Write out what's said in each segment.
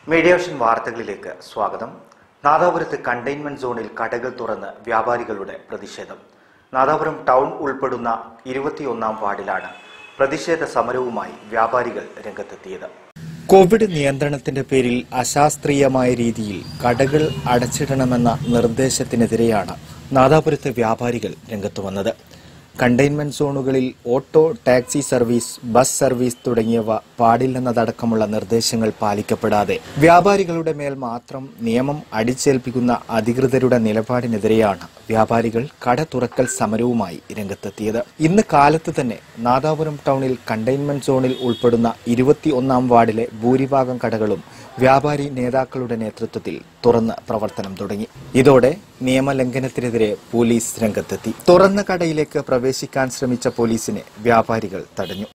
മീഡിയോഷൻ വാർത്തകളിലേക്ക് സ്വാഗതം നാദാപുരത്ത് കണ്ടെയ്ൻമെന്റ് സോണിൽ കടകൾ തുറന്ന് വ്യാപാരികളുടെ പ്രതിഷേധം നാദാപുരം ടൗൺ ഉൾപ്പെടുന്ന ഇരുപത്തിയൊന്നാം വാർഡിലാണ് പ്രതിഷേധ സമരവുമായി വ്യാപാരികൾ രംഗത്തെത്തിയത് കോവിഡ് നിയന്ത്രണത്തിന്റെ പേരിൽ അശാസ്ത്രീയമായ രീതിയിൽ കടകൾ അടച്ചിടണമെന്ന നിർദ്ദേശത്തിനെതിരെയാണ് നാദാപുരത്തെ വ്യാപാരികൾ രംഗത്തു വന്നത് കണ്ടെയ്ൻമെന്റ് സോണുകളിൽ auto taxi service bus service തുടങ്ങിയവ പാടില്ലെന്നതടക്കമുള്ള നിർദ്ദേശങ്ങൾ പാലിക്കപ്പെടാതെ വ്യാപാരികളുടെ മേൽ മാത്രം നിയമം അടിച്ചേൽപ്പിക്കുന്ന അധികൃതരുടെ നിലപാടിനെതിരെയാണ് വ്യാപാരികൾ കട തുറക്കൽ സമരവുമായി രംഗത്തെത്തിയത് ഇന്ന് കാലത്ത് തന്നെ നാദാപുരം ടൗണിൽ കണ്ടെയ്ൻമെന്റ് സോണിൽ ഉൾപ്പെടുന്ന ഇരുപത്തിയൊന്നാം വാർഡിലെ ഭൂരിഭാഗം കടകളും വ്യാപാരി നേതാക്കളുടെ നേതൃത്വത്തിൽ തുറന്ന് പ്രവർത്തനം തുടങ്ങി ഇതോടെ നിയമലംഘനത്തിനെതിരെ പോലീസ് രംഗത്തെത്തി തുറന്ന കടയിലേക്ക് പ്രവേശിക്കാൻ ശ്രമിച്ച പോലീസിനെ വ്യാപാരികൾ തടഞ്ഞു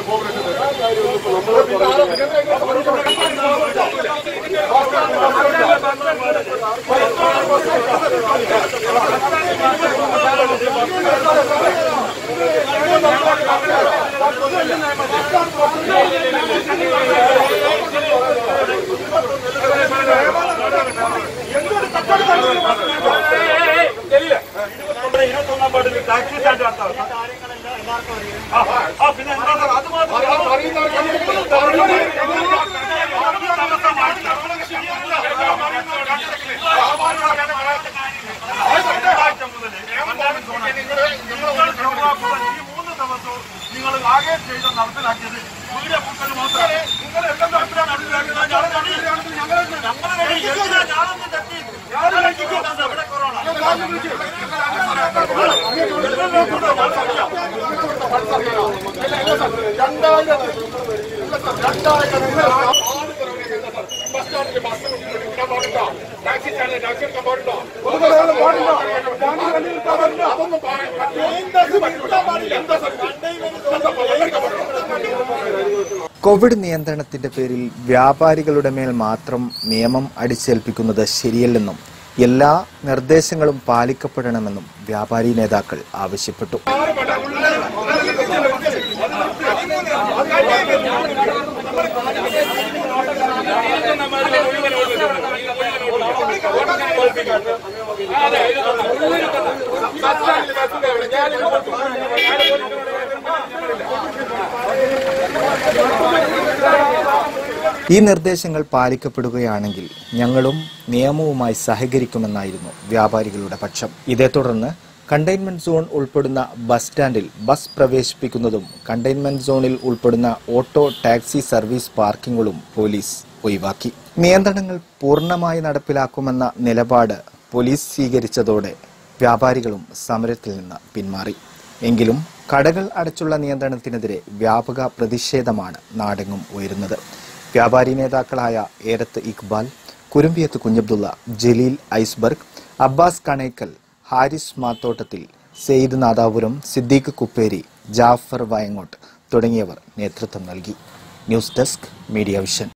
ടാക്സി സ്റ്റാൻഡ് നടത്താം ആ, ആ, പിന്നെ എന്താ സാർ, അത് മാത്രം ഈ മൂന്ന് ദിവസവും നിങ്ങൾ ആകെ ചെയ്ത് നടപ്പിലാക്കിയത് വീട് പൂക്കൽ മാത്രം നിങ്ങൾ എല്ലാം നടപ്പിലാണ് ഞങ്ങൾ ഞാനൊന്നും തെറ്റി ഞാൻ ഇവിടെ കൊറോണ കോവിഡ് നിയന്ത്രണത്തിന്റെ പേരിൽ വ്യാപാരികളുടെ മേൽ മാത്രം നിയമം അടിച്ചേൽപ്പിക്കുന്നത് ശരിയല്ലെന്നും എല്ലാ നിർദ്ദേശങ്ങളും പാലിക്കപ്പെടണമെന്നും വ്യാപാരി നേതാക്കൾ ആവശ്യപ്പെട്ടു ഈ നിർദ്ദേശങ്ങൾ പാലിക്കപ്പെടുകയാണെങ്കിൽ ഞങ്ങളും നിയമവുമായി സഹകരിക്കുമെന്നായിരുന്നു വ്യാപാരികളുടെ പക്ഷം ഇതേ തുടർന്ന് കണ്ടെയ്ൻമെന്റ് സോൺ ഉൾപ്പെടുന്ന ബസ് സ്റ്റാൻഡിൽ ബസ് പ്രവേശിപ്പിക്കുന്നതും കണ്ടെയ്ൻമെന്റ് സോണിൽ ഉൾപ്പെടുന്ന ഓട്ടോ ടാക്സി സർവീസ് പാർക്കിങ്ങുകളും പോലീസ് ഒഴിവാക്കി നിയന്ത്രണങ്ങൾ പൂർണ്ണമായി നടപ്പിലാക്കുമെന്ന നിലപാട് പോലീസ് സ്വീകരിച്ചതോടെ വ്യാപാരികളും സമരത്തിൽ നിന്ന് പിന്മാറി എങ്കിലും കടകൾ അടച്ചുള്ള നിയന്ത്രണത്തിനെതിരെ വ്യാപക പ്രതിഷേധമാണ് നാടെങ്ങും ഉയരുന്നത് വ്യാപാരി നേതാക്കളായ ഏരത്ത് ഇക്ബാൽ കുരുമ്പിയത്ത് കുഞ്ഞബ്ദുള്ള ജലീൽ ഐസ്ബർഗ് അബ്ബാസ് കണേക്കൽ ഹാരിസ് മാത്തോട്ടത്തിൽ സെയ്ദ് നാദാപുരം സിദ്ദീഖ് കുപ്പേരി ജാഫർ വയങ്ങോട്ട് തുടങ്ങിയവർ നേതൃത്വം നൽകി ന്യൂസ് ഡെസ്ക് മീഡിയ വിഷൻ